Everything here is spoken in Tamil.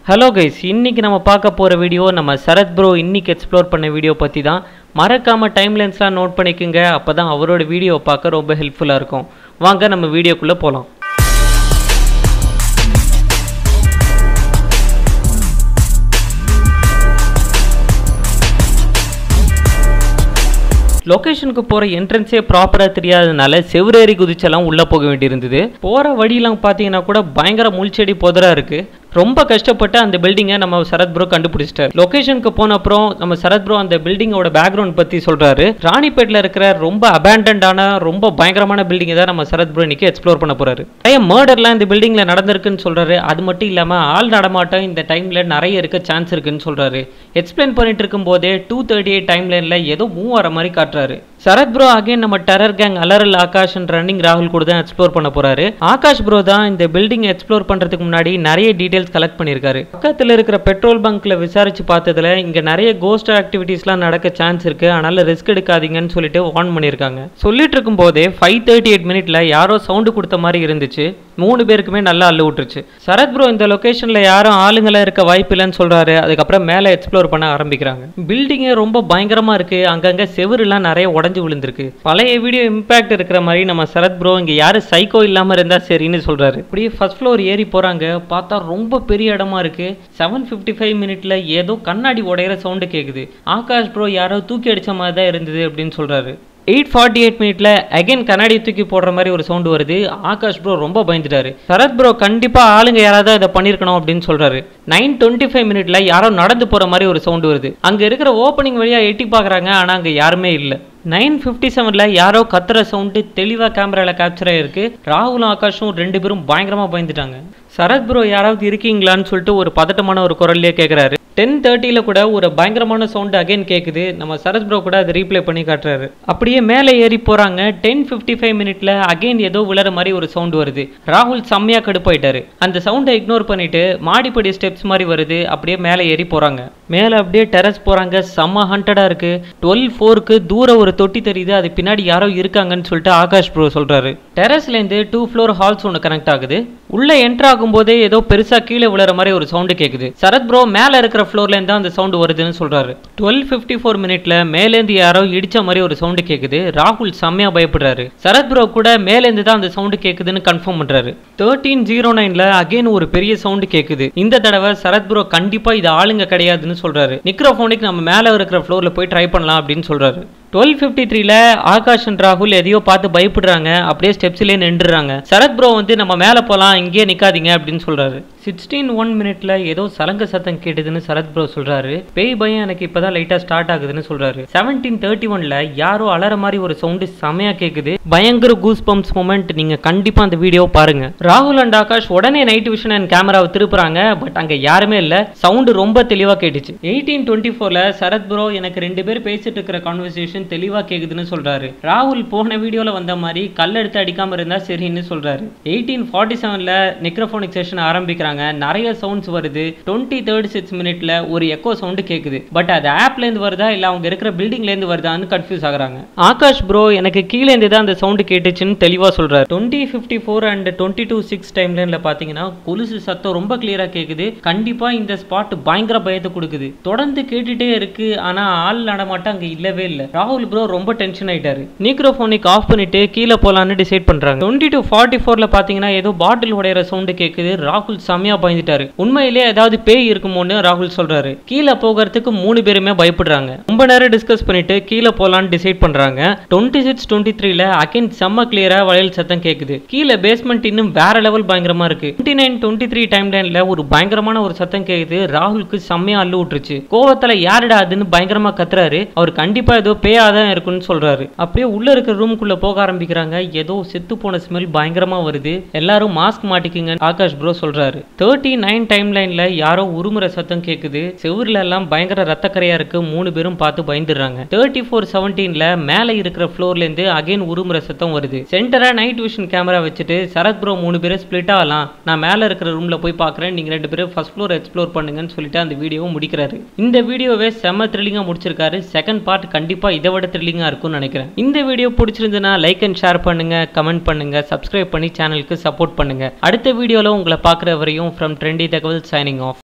ஹலோ கைஸ் இன்னைக்கு நம்ம பார்க்க போகிற வீடியோ நம்ம சரத் ப்ரோ இன்னைக்கு எக்ஸ்ப்ளோர் பண்ண வீடியோ பற்றி தான் மறக்காமல் டைம் லைன்ஸ்லாம் நோட் பண்ணிக்கோங்க அப்போ தான் அவரோட வீடியோ பார்க்க ரொம்ப ஹெல்ப்ஃபுல்லாக இருக்கும் வாங்க நம்ம வீடியோக்குள்ளே போகலாம் லொக்கேஷனுக்கு போகிற என்ட்ரன்ஸே ப்ராப்பராக தெரியாததுனால செவ்வரேறி குதிச்செல்லாம் உள்ளே போக வேண்டியிருந்தது போகிற வழியெல்லாம் பார்த்தீங்கன்னா கூட பயங்கர முள்செடி புதராக இருக்குது ரொம்ப கஷ்டப்பட்டு அந்த பில்டிங்கை நம்ம சரத் ப்ரோ கண்டுபிடிச்சிட்டார் லொக்கேஷனுக்கு போன அப்புறம் நம்ம சரத் ப்ரோ அந்த பில்டிங்கோட பேக்ரவுண்ட் பற்றி சொல்கிறாரு ராணிப்பேட்டில் இருக்கிற ரொம்ப அபேண்டன்டான ரொம்ப பயங்கரமான பில்டிங்கை தான் நம்ம சரத் ப்ரோ இன்னைக்கு எக்ஸ்ப்ளோர் பண்ண போகிறாரு நிறைய மர்டர்லாம் இந்த பில்டிங்கில் நடந்திருக்குன்னு சொல்கிறாரு அது மட்டும் இல்லாமல் ஆள் நடமாட்டம் இந்த டைமில் நிறைய இருக்க சான்ஸ் இருக்குன்னு சொல்கிறாரு எக்ஸ்பிளைன் பண்ணிட்டு இருக்கும்போதே டூ தேர்ட்டி எயிட் டைம் லைனில் ஏதோ மூவ் வர மாதிரி காட்டுறாரு சரத் ப்ரோ அகைன் நம்ம டெரர் கேங் அலரல் ஆகாஷ் அண்ட் ரன்னிங் ராகுல் கூட தான் எக்ஸ்ப்ளோர் பண்ண போறாரு ஆகாஷ் ப்ரோ தான் இந்த பில்டிங் எக்ஸ்ப்ளோர் பண்றதுக்கு முன்னாடி நிறைய டீடைல்ஸ் கலெக்ட் பண்ணியிருக்காரு பக்கத்தில் இருக்கிற பெட்ரோல் பங்க்ல விசாரிச்சு பார்த்ததுல இங்க நிறைய கோஸ்ட் ஆக்டிவிட்டீஸ்லாம் நடக்க சான்ஸ் இருக்கு அதனால ரிஸ்க் எடுக்காதீங்கன்னு சொல்லிட்டு வார்ன் பண்ணியிருக்காங்க சொல்லிட்டு இருக்கும் போதே ஃபைவ் தேர்ட்டி எயிட் மினிட்ல யாரோ சவுண்டு கொடுத்த மாதிரி இருந்துச்சு மூணு பேருக்குமே நல்லா அள்ளு விட்டுருச்சு சரத் ப்ரோ இந்த லொகேஷன்ல யாரும் ஆளுங்களா இருக்க வாய்ப்பு இல்லைன்னு சொல்றாரு அதுக்கப்புறம் மேலே எக்ஸ்ப்ளோர் பண்ண ஆரம்பிக்கிறாங்க பில்டிங்கே ரொம்ப பயங்கரமா இருக்கு அங்கங்க செவுருலாம் நிறைய உடஞ்சு விழுந்திருக்கு பழைய வீடியோ இம்பாக்ட் இருக்கிற மாதிரி நம்ம சரத் ப்ரோ இங்க யாரு சைக்கோ இல்லாம இருந்தா சரின்னு சொல்றாரு அப்படியே ஃபர்ஸ்ட் ஃப்ளோர் ஏறி போறாங்க பார்த்தா ரொம்ப பெரிய இடமா இருக்கு செவன் ஃபிஃப்டி ஃபைவ் மினிட்ல ஏதோ கண்ணாடி உடையிற சவுண்டு கேக்குது ஆகாஷ் ப்ரோ யாரோ தூக்கி அடிச்ச மாதிரி தான் இருந்தது அப்படின்னு சொல்றாரு எயிட் ஃபார்ட்டி எயிட் மினிட்ல அகைன் கண்ணாடி தூக்கி போடுற மாதிரி ஒரு சவுண்டு வருது ஆகாஷ் ப்ரோ ரொம்ப பயந்துட்டாரு சரத் ப்ரோ கண்டிப்பா ஆளுங்க யாராவது இதை பண்ணியிருக்கணும் அப்படின்னு சொல்றாரு நைன் டுவெண்ட்டி ஃபைவ் மினிட்ல யாரோ நடந்து போற மாதிரி ஒரு சவுண்டு வருது அங்க இருக்கிற ஓப்பனிங் வழியா எட்டி பார்க்கறாங்க ஆனா அங்க யாருமே இல்லை நைன் ஃபிஃப்டி செவனில் யாரோ கத்துற சவுண்டு தெளிவாக கேமராவில் கேப்சர் ஆகிருக்கு ராகுலும் ஆகாஷும் ரெண்டு பேரும் பயங்கரமாக பயந்துட்டாங்க சரத் ப்ரோ யாராவது இருக்கீங்களான்னு சொல்லிட்டு ஒரு பதட்டமான ஒரு குரல்லையே கேட்குறாரு டென் தேர்ட்டியில் கூட ஒரு பயங்கரமான சவுண்டு அகைன் கேட்குது நம்ம சரத் ப்ரோ கூட அதை ரீப்ளே பண்ணி காட்டுறாரு அப்படியே மேலே ஏறி போகிறாங்க டென் ஃபிஃப்டி ஃபைவ் மினிட்ல அகைன் ஏதோ விழற மாதிரி ஒரு சவுண்டு வருது ராகுல் செம்மையாக கடுப்பாயிட்டாரு அந்த சவுண்டை இக்னோர் பண்ணிட்டு மாடிப்படி ஸ்டெப்ஸ் மாதிரி வருது அப்படியே மேலே ஏறி போகிறாங்க மேலே அப்படியே டெரஸ் போகிறாங்க செம்ம ஹண்டடாக இருக்கு டுவெல் ஃபோருக்கு தூர ஒரு தொட்டி தெரியுது அது பின்னாடி யாரோ இருக்காங்கன்னு சொல்லிட்டு ஆகாஷ் ப்ரோ சொல்கிறாரு டெரஸ்லேருந்து டூ ஃப்ளோர் ஹால்ஸ் ஒன்று கனெக்ட் ஆகுது உள்ளே என்ட்ரு ஆகும்போதே ஏதோ பெருசாக கீழே விழுற மாதிரி ஒரு சவுண்டு கேட்குது சரத் ப்ரோ மேலே இருக்கிற ஃப்ளோர்லேருந்து தான் அந்த சவுண்டு வருதுன்னு சொல்கிறாரு டுவெல் ஃபிஃப்டி ஃபோர் மினிட்ல மேலேருந்து யாரோ இடிச்ச மாதிரி ஒரு சவுண்டு கேட்குது ராகுல் செம்மையாக பயப்படுறாரு சரத் ப்ரோ கூட மேலேருந்து தான் அந்த சவுண்டு கேட்குதுன்னு கன்ஃபார்ம் பண்ணுறாரு தேர்ட்டீன் ஜீரோ நைனில் அகைன் ஒரு பெரிய சவுண்டு கேட்குது இந்த தடவை சரத் ப்ரோ கண்டிப்பாக இது ஆளுங்க கிடையாதுன்னு சொல்கிறாரு நிக்ரோஃபோனிக் நம்ம மேலே இருக்கிற ஃப்ளோரில் போய் ட்ரை பண்ணலாம் அப்படின்னு சொல்கிறாரு டுவெல் ஃபிஃப்டி த்ரீல ஆகாஷ் அண்ட் ராகுல் எதையோ பார்த்து பயப்படுறாங்க அப்படியே ஸ்டெப்ஸ்லேயே நின்றுறாங்க சரத் ப்ரோ வந்து நம்ம மேலே போகலாம் இங்கேயே நிற்காதீங்க அப்படின்னு சொல்கிறாரு சிக்ஸ்டீன் ஒன் மினிட்ல ஏதோ சலங்க சத்தம் கேட்டுதுன்னு சரத் ப்ரோ சொல்றாரு பேய் பயம் எனக்கு இப்பதான் லைட்டா ஸ்டார்ட் ஆகுதுன்னு சொல்றாரு செவன்டீன் தேர்ட்டி ஒன்ல யாரோ அலற மாதிரி ஒரு சவுண்டு செமையா கேக்குது பயங்கர கூஸ் பம்ப்ஸ் மூமெண்ட் நீங்க கண்டிப்பா அந்த வீடியோ பாருங்க ராகுல் அண்ட் ஆகாஷ் உடனே நைட் விஷன் அண்ட் கேமராவை திருப்புறாங்க பட் அங்க யாருமே இல்ல சவுண்டு ரொம்ப தெளிவா கேட்டுச்சு எயிட்டீன் டுவெண்ட்டி ஃபோர்ல சரத் ப்ரோ எனக்கு ரெண்டு பேர் பேசிட்டு இருக்கிற கான்வர்சேஷன் தெளிவா கேக்குதுன்னு சொல்றாரு ராகுல் போன வீடியோல வந்த மாதிரி கல் எடுத்து அடிக்காம இருந்தா சரின்னு சொல்றாரு எயிட்டீன் ஃபார்ட்டி செவன்ல நெக்ரோஃபோனிக் செஷன் ஆரம்பிக்கிறாங்க நிறைய சவுண்ட்ஸ் வருது டுவெண்ட்டி தேர்ட் சிக்ஸ் மினிட்ல ஒரு எக்கோ சவுண்டு கேக்குது பட் அது ஆப்ல இருந்து வருதா இல்ல அவங்க இருக்கிற பில்டிங்ல இருந்து வருதான்னு கன்ஃபியூஸ் ஆகுறாங்க ஆகாஷ் ப்ரோ எனக்கு கீழே இருந்து தான் அந்த சவுண்டு கேட்டுச்சுன்னு தெளிவா சொல்றாரு twenty fifty four and twenty two six time லைன்ல பாத்தீங்கன்னா கொலுசு சத்தம் ரொம்ப கிளியரா கேக்குது கண்டிப்பா இந்த ஸ்பாட் பயங்கர பயத்தை கொடுக்குது தொடர்ந்து கேட்டுட்டே இருக்கு ஆனா ஆள் நடமாட்டம் அங்க இல்லவே இல்லை ராகுல் ப்ரோ ரொம்ப டென்ஷன் ஆயிட்டாரு நீக்ரோஃபோனிக் ஆஃப் பண்ணிட்டு கீழே போலான்னு டிசைட் பண்றாங்க டுவெண்ட்டி டூ ஃபார்ட்டி ஃபோர்ல பாத்தீங்கன்னா ஏதோ பாட்டில் உடையிற சவுண்டு கேக்குது ராகுல் செம்மையா பயந்துட்டாரு உண்மையிலேயே ஏதாவது பேய் இருக்குமோன்னு ராகுல் சொல்றாரு கீழே போகிறதுக்கு மூணு பேருமே பயப்படுறாங்க ரொம்ப நேரம் டிஸ்கஸ் பண்ணிட்டு கீழே போலான்னு டிசைட் பண்றாங்க டுவெண்ட்டி சிக்ஸ் டுவெண்ட்டி த்ரீல அகைன் செம்ம கிளியரா வளையல் சத்தம் கேக்குது கீழே பேஸ்மெண்ட் இன்னும் வேற லெவல் பயங்கரமா இருக்கு twenty nine twenty three time லைன்ல ஒரு பயங்கரமான ஒரு சத்தம் கேக்குது ராகுலுக்கு செம்மையா அள்ளு விட்டுருச்சு கோவத்துல யாருடா அதுன்னு பயங்கரமா கத்துறாரு அவர் கண்டிப்பா ஏதோ பேயாதான் இருக்குன்னு சொல்றாரு அப்படியே உள்ள இருக்கிற ரூமுக்குள்ள போக ஆரம்பிக்கிறாங்க ஏதோ செத்து போன ஸ்மெல் பயங்கரமா வருது எல்லாரும் மாஸ்க் மாட்டிக்குங்க ஆகாஷ் ப்ரோ சொல்றாரு தேர்ட்டி நைன் டைம் லைன்ல யாரோ உருமுறை சத்தம் கேக்குது செவுர்ல எல்லாம் பயங்கர ரத்தக்கரையா இருக்கு மூணு பேரும் பார்த்து பயந்துடுறாங்க தேர்ட்டி ஃபோர் செவன்டீன்ல மேல இருக்கிற ஃப்ளோர்ல இருந்து அகைன் உருமுறை சத்தம் வருது சென்டரா நைட் விஷன் கேமரா வச்சுட்டு சரத் ப்ரோ மூணு பேரும் ஸ்பிளிட் ஆகலாம் நான் மேல இருக்கிற ரூம்ல போய் பாக்குறேன் நீங்க ரெண்டு பேரும் ஃபர்ஸ்ட் ஃப்ளோர் எக்ஸ்ப்ளோர் பண்ணுங்கன்னு சொல்லிட்டு அந்த வீடியோவை முடிக்கிறாரு இந்த வீடியோவே செம்ம த்ரில்லிங்கா முடிச்சிருக்காரு செகண்ட் பார்ட் கண்டிப்பா இதை விட த்ரில்லிங்கா இருக்கும்னு நினைக்கிறேன் இந்த வீடியோ பிடிச்சிருந்ததுன்னா லைக் அண்ட் ஷேர் பண்ணுங்க கமெண்ட் பண்ணுங்க சப்ஸ்கிரைப் பண்ணி சேனலுக்கு சப்போர்ட் பண்ணுங்க அடுத்த வீடியோல உங்களை பார்க்குற வரையும் ஃப்ரம் ட்ரெண்டி தகவல் சைனிங் ஆஃப்